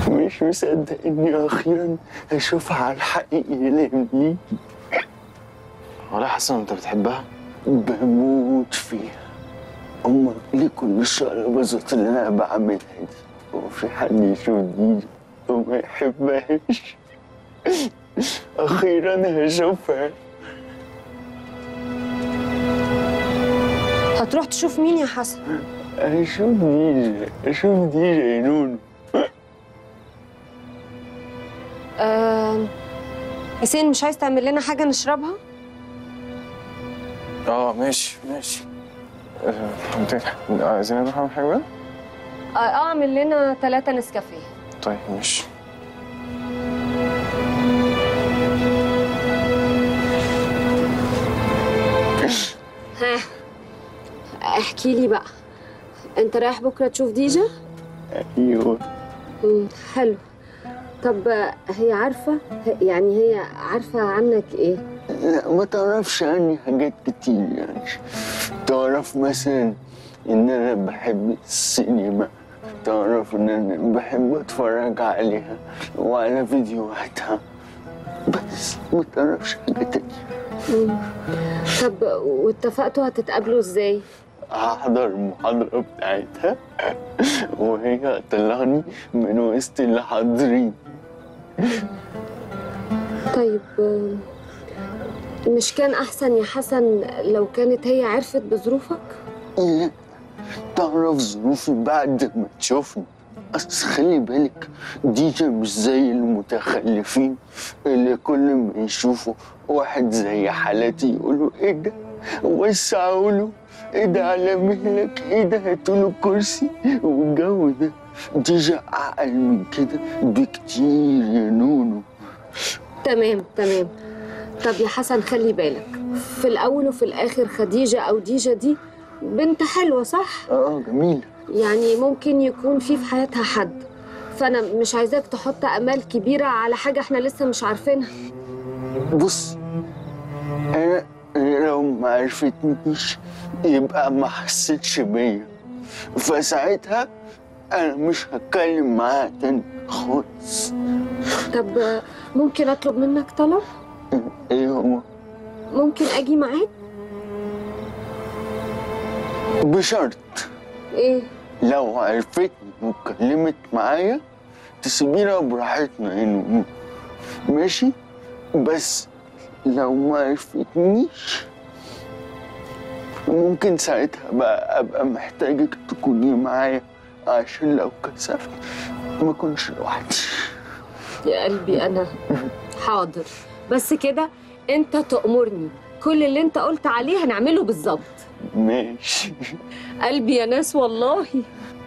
مش مصدق اني اخيرا اشوفها على الحقيقي لملي ولا حسن انت بتحبها؟ بموت فيها أما ليه كل الشقلباظات اللي أنا بعملها دي هو في حد يشوف دي وما يحبهاش أخيرا هشوفها هتروح تشوف مين يا حسن أشوف ديجا أشوف ديجا يا نونو آه... حسين مش عايز تعمل لنا حاجه نشربها اه ماشي ماشي آه، انت عايزين نروح نعمل حاجة بقى؟ اه آه، اعمل لنا ثلاثة نسكافيه طيب ماشي ها احكي لي بقى انت رايح بكره تشوف ديجا أيوه مم، حلو طب آه، هي عارفه يعني هي عارفه عنك ايه لا ما تعرفش عني حاجات كتير يعني تعرف مثلا ان انا بحب السينما تعرف ان انا بحب اتفرج عليها وعلى فيديوهاتها بس ما تعرفش حاجة تانية طب واتفقتوا هتتقابلوا ازاي هحضر المحاضرة بتاعتها وهي هتطلعني من وسط اللي حاضرين طيب آه، مش كان احسن يا حسن لو كانت هي عرفت بظروفك لا تعرف ظروفي بعد ما تشوفني أصل خلي بالك ديجا مش زي المتخلفين اللي كل ما يشوفوا واحد زي حالاتي يقولوا ايه ده وسعوا له ايه ده على مهلك ايه ده هاتوا له كرسي والجو ده ديجا اعقل من كده بكتير يا نونو تمام تمام طب يا حسن خلي بالك في الاول وفي الاخر خديجه او ديجا دي بنت حلوه صح اه جميلة يعني ممكن يكون في في حياتها حد فانا مش عايزاك تحط امال كبيره على حاجه احنا لسه مش عارفينها بص انا أنا لو ما عرفتنيش يبقى ما حسيتش بيا فساعتها انا مش هتكلم معاها تاني خالص طب آه، ممكن اطلب منك طلب ايه هو ممكن اجي معاك بشرط ايه لو عرفتني واتكلمت معايا تسيبينا براحتنا هنا ماشي بس لو ما عرفتنيش ممكن ساعتها بقى ابقى محتاجك تكوني معايا عشان لو كسفت ما اكونش لوحدي يا قلبي انا حاضر بس كده انت تأمرني كل اللي انت قلت عليه هنعمله بالظبط ماشي قلبي يا ناس والله